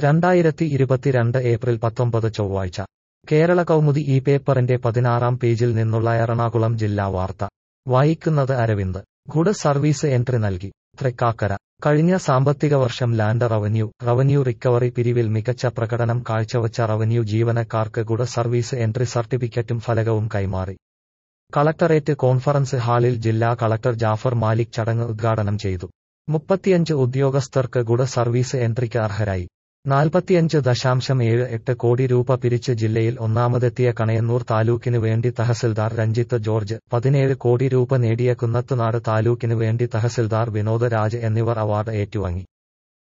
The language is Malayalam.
രണ്ടായിരത്തി ഇരുപത്തിരണ്ട് ഏപ്രിൽ പത്തൊമ്പത് ചൊവ്വാഴ്ച കേരള കൗമുദി ഈ പേപ്പറിന്റെ പതിനാറാം പേജിൽ നിന്നുള്ള എറണാകുളം ജില്ലാ വാർത്ത വായിക്കുന്നത് അരവിന്ദ് ഗുഡ് സർവീസ് എൻട്രി നൽകി തൃക്കാക്കര കഴിഞ്ഞ സാമ്പത്തിക വർഷം ലാൻഡ് റവന്യൂ റവന്യൂ റിക്കവറി പിരിവിൽ മികച്ച പ്രകടനം കാഴ്ചവച്ച റവന്യൂ ജീവനക്കാർക്ക് ഗുഡ് സർവീസ് എൻട്രി സർട്ടിഫിക്കറ്റും ഫലകവും കൈമാറി കളക്ടറേറ്റ് കോൺഫറൻസ് ഹാളിൽ ജില്ലാ കളക്ടർ ജാഫർ മാലിക് ചടങ്ങ് ഉദ്ഘാടനം ചെയ്തു മുപ്പത്തിയഞ്ച് ഉദ്യോഗസ്ഥർക്ക് ഗുഡ് സർവീസ് എൻട്രിക്ക് അർഹരായി നാൽപ്പത്തിയഞ്ച് ദശാംശം ഏഴ് എട്ട് കോടി രൂപ പിരിച്ച് ജില്ലയിൽ ഒന്നാമതെത്തിയ കണയന്നൂർ താലൂക്കിനു വേണ്ടി തഹസിൽദാർ രഞ്ജിത്ത് ജോർജ് പതിനേഴ് കോടി രൂപ നേടിയ കുന്നത്തുനാട് താലൂക്കിനു വേണ്ടി തഹസിൽദാർ വിനോദ് രാജ് എന്നിവർ അവാർഡ് ഏറ്റുവാങ്ങി